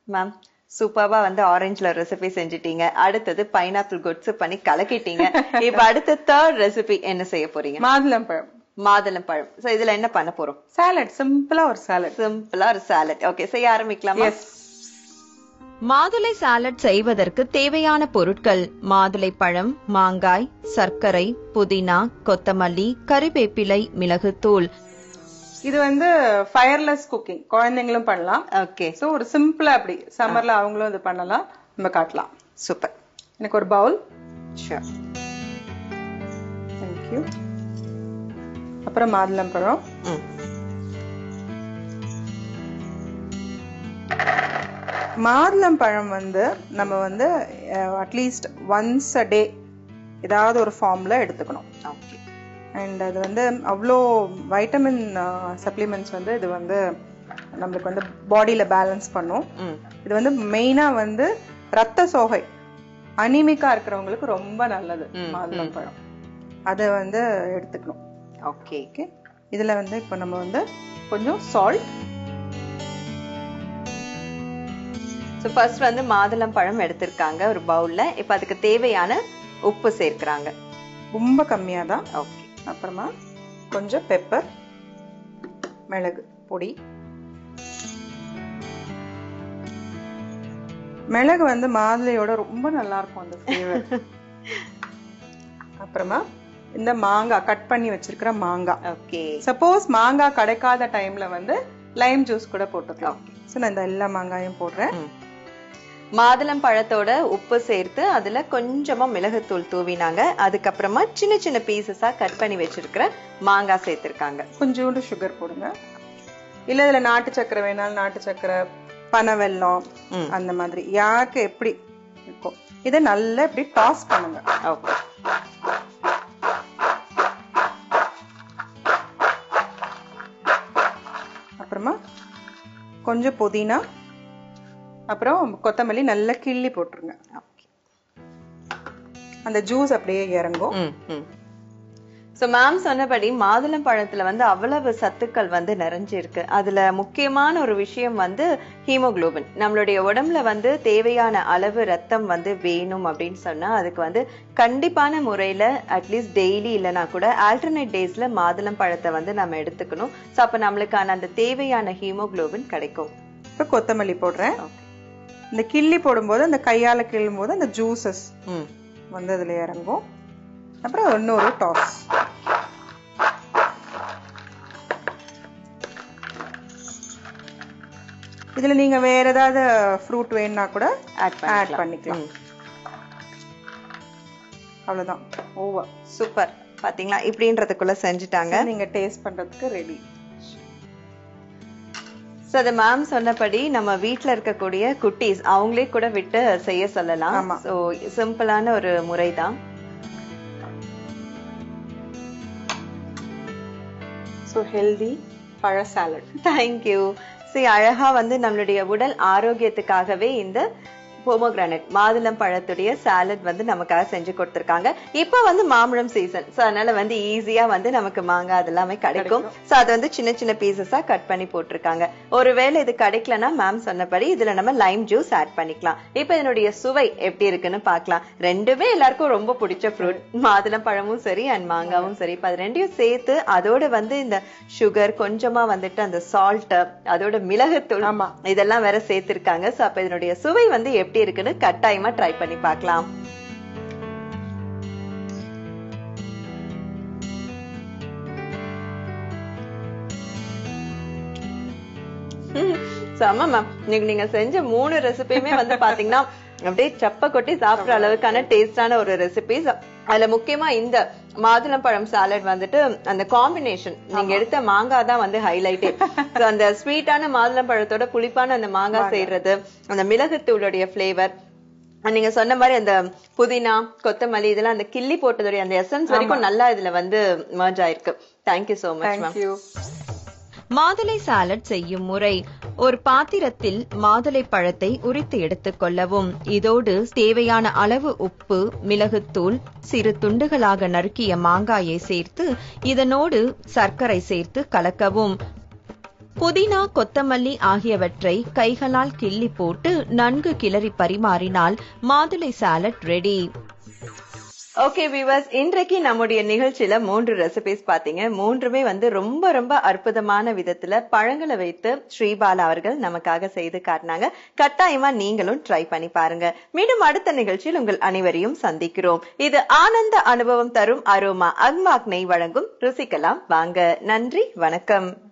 Ma'am சூப்பர்வா வந்து ஆரஞ்சுல recipe செஞ்சுட்டீங்க அடுத்தது pineapple goods பண்ணி கலக்கிட்டீங்க இப்ப அடுத்த தேர்ட் ரெசிபி என்ன செய்ய போறீங்க மாதுளம்பழம் மாதுளம் பழம் சோ இதுல என்ன பண்ண போறோம் சாலட் சிம்பிளா ஒரு சாலட் சிம்பிளா ஒரு சாலட் ஓகே செய்ய ஆரம்பிக்கலாமா எஸ் மாதுளை சாலட் செய்வதற்கு தேவையான பொருட்கள் மாதுளை பழம் மாங்காய் சர்க்கரை புதினா கொத்தமல்லி கறிவேப்பிலை மிளகுத்தூள் இது வந்து ஃபயர்லெஸ் குக்கிங் குழந்தைங்களும் பண்ணலாம் ஓகே சோ ஒரு சிம்பிளா அப்படி சம்மர்ல அவங்களும் இது பண்ணலாம் நம்ம காட்டலாம் சூப்பர் எனக்கு ஒரு பவுல் ஷூர் தேங்க்யூ அப்புறம் மாதுளம்பழம் ம் மாதுளம்பழம் வந்து நம்ம வந்து அட்லீஸ்ட் ஒன்ஸ் அ டே ஏதாவது ஒரு ஃபார்ம்ல எடுத்துக்கணும் ஓகே அண்ட் அது வந்து அவ்வளோ வைட்டமின் சப்ளிமெண்ட்ஸ் வந்து இது வந்து நம்மளுக்கு வந்து பாடியில பேலன்ஸ் பண்ணும் ம் இது வந்து மெயினா வந்து ரத்த சோகை அனிமிக்கா இருக்கிறவங்களுக்கு ரொம்ப நல்லது மாதுளம்பழம் அதை வந்து எடுத்துக்கணும் ஓகே ஓகே இதுல வந்து இப்போ நம்ம வந்து கொஞ்சம் சால்ட் சோ ஃபர்ஸ்ட் வந்து மாதுளம் பழம் எடுத்திருக்காங்க ஒரு பவுல்ல இப்ப அதுக்கு தேவையான உப்பு சேர்க்கறாங்க ரொம்ப கம்மியா தான் ஓகே அப்புறமா கொஞ்சம் பெப்பர் மிளகு பொடி மிளகு வந்து மாதுளையோட ரொம்ப நல்லா இருக்கும் அந்த ஃப்ளேவர் அப்புறமா இந்த மாங்காய் கட் பண்ணி வச்சிருக்கிற மாங்காய் ஓகே சப்போஸ் மாங்காய் கிடைக்காத டைம்ல வந்து லைம் ஜூஸ் கூட போட்டுக்கலாம் ஸோ நான் இந்த எல்லா மாங்காயும் போடுறேன் மாதுளம் பழத்தோட உப்பு சேர்த்து அதுல கொஞ்சமா மிளகுத்தூள் தூவினாங்க அதுக்கப்புறமா சின்ன சின்ன பீசஸா கட் பண்ணி வச்சிருக்கிற மாங்காய் சேர்த்திருக்காங்க கொஞ்சோண்டு சுகர் போடுங்க இல்ல இதுல நாட்டு சக்கரை வேணாலும் நாட்டு சக்கரை பனை வெல்லம் ம். அந்த மாதிரி யாருக்கு எப்படி இருக்கும் இதை நல்லா இப்படி டாஸ் பண்ணுங்க ஓகே அப்புறமா கொஞ்சம் புதினா அப்புறம் கொத்தமல்லி நல்லா கிள்ளி போட்டுருங்க ஓகே அந்த ஜூஸ் அப்படியே இறங்கும் ம் ம் சோ மேம் சொன்னபடி மாதுளம் பழத்துல வந்து அவ்வளவு சத்துக்கள் வந்து நிறைஞ்சிருக்கு அதுல முக்கியமான ஒரு விஷயம் வந்து ஹீமோகுளோபின் நம்மளுடைய உடம்புல வந்து தேவையான அளவு ரத்தம் வந்து வேணும் அப்படின்னு சொன்னா அதுக்கு வந்து கண்டிப்பான முறையில அட்லீஸ்ட் டெய்லி இல்லைன்னா கூட ஆல்டர்னேட் டேஸ்ல மாதுளம் பழத்தை வந்து நம்ம எடுத்துக்கணும் சோ அப்ப நம்மளுக்கான அந்த தேவையான ஹீமோகுளோபின் கிடைக்கும் இப்போ கொத்தமல்லி போடுறேன் ஓகே இந்த கிள்ளி போடும்போது அந்த கையால கிள்ளும் போது அந்த ஜூசஸ் ம் வந்து அதுல இறங்கும் அப்புறம் இன்னொரு டாஸ் இதுல நீங்க வேற ஏதாவது ஃப்ரூட் வேணும்னா கூட ஆட் ஆட் பண்ணிக்கலாம் அவ்வளவுதான் ஓவர் சூப்பர் பாத்தீங்களா இப்படின்றதுக்குள்ள செஞ்சுட்டாங்க நீங்க டேஸ்ட் பண்றதுக்கு ரெடி சோ அது மேம் சொன்னபடி நம்ம வீட்ல இருக்கக்கூடிய குட்டீஸ் அவங்களே கூட விட்டு செய்ய சொல்லலாம் ஆமா. சோ சிம்பிளான ஒரு முறைதான் ஸோ ஹெல்தி பழ சாலட் தேங்க்யூ சரி அழகா வந்து நம்மளுடைய உடல் ஆரோக்கியத்துக்காகவே இந்த போமோகிரானட் மாதுளம் பழத்துடைய சாலட் வந்து நமக்காக செஞ்சு கொடுத்திருக்காங்க இப்போ வந்து மாம்பழம் சீசன் சோ அதனால வந்து ஈஸியா வந்து நமக்கு மாங்காய் அதெல்லாமே கிடைக்கும் சோ அது வந்து சின்ன சின்ன பீசஸா கட் பண்ணி போட்டிருக்காங்க ஒருவேளை இது கிடைக்கலனா மேம் சொன்னபடி இதுல நம்ம லைம் ஜூஸ் ஆட் பண்ணிக்கலாம் இப்போ இதனுடைய சுவை எப்படி இருக்குன்னு பார்க்கலாம் ரெண்டுமே எல்லாருக்கும் ரொம்ப பிடிச்ச ஃப்ரூட் மாதுளம் பழமும் சரி அண்ட் மாங்காவும் சரி இப்போ அது ரெண்டையும் சேர்த்து அதோட வந்து இந்த சுகர் கொஞ்சமா வந்துட்டு அந்த சால்ட் அதோட மிளகுத்தூள் ஆமா. இதெல்லாம் வேற சேர்த்திருக்காங்க சோ அப்ப இதனுடைய சுவை வந்து எப்படி இருக்குன்னு கட்டாயமா ட்ரை பண்ணி பார்க்கலாம் செம மேம் இன்னைக்கு நீங்க செஞ்ச மூணு ரெசிபியுமே வந்து பாத்தீங்கன்னா அப்படியே சப்ப கொட்டி சாப்பிடுற அளவுக்கான டேஸ்டான ஒரு ரெசிபிஸ் அதுல முக்கியமா இந்த மாதுளம்பழம் சாலட் வந்துட்டு அந்த காம்பினேஷன் நீங்க எடுத்த மாங்காய் தான் வந்து ஹைலைட்டே அந்த ஸ்வீட்டான மாதுளம்பழத்தோட புளிப்பான அந்த மாங்காய் செய்யறது அந்த மிளகுத்தூளுடைய ஃபிளேவர் நீங்க சொன்ன மாதிரி அந்த புதினா கொத்தமல்லி இதெல்லாம் அந்த கிள்ளி போட்டதுடைய அந்த எசன்ஸ் வரைக்கும் நல்லா இதுல வந்து மர்ஜ் ஆயிருக்கு thank you so much ma'am thank you மாதுளை சாலட் செய்யும் முறை ஒரு பாத்திரத்தில் மாதுளை பழத்தை உரித்து எடுத்துக் கொள்ளவும் இதோடு தேவையான அளவு உப்பு மிளகுத்தூள் சிறு துண்டுகளாக நறுக்கிய மாங்காயை சேர்த்து இதனோடு சர்க்கரை சேர்த்து கலக்கவும் புதினா கொத்தமல்லி ஆகியவற்றை கைகளால் கிள்ளி போட்டு நன்கு கிளறி பரிமாறினால் மாதுளை சாலட் ரெடி ஓகே விவர்ஸ் இன்றைக்கு நம்முடைய நிகழ்ச்சியில மூன்று ரெசிபிஸ் பாத்தீங்க மூன்றுமே வந்து ரொம்ப ரொம்ப அற்புதமான விதத்துல பழங்களை வைத்து ஸ்ரீபாலா அவர்கள் நமக்காக செய்து காட்டினாங்க கட்டாயமா நீங்களும் ட்ரை பண்ணி பாருங்க மீண்டும் அடுத்த நிகழ்ச்சியில் உங்கள் அனைவரையும் சந்திக்கிறோம் இது ஆனந்த அனுபவம் தரும் அரோமா அக்மாக் நெய் வழங்கும் ருசிக்கலாம் வாங்க நன்றி வணக்கம்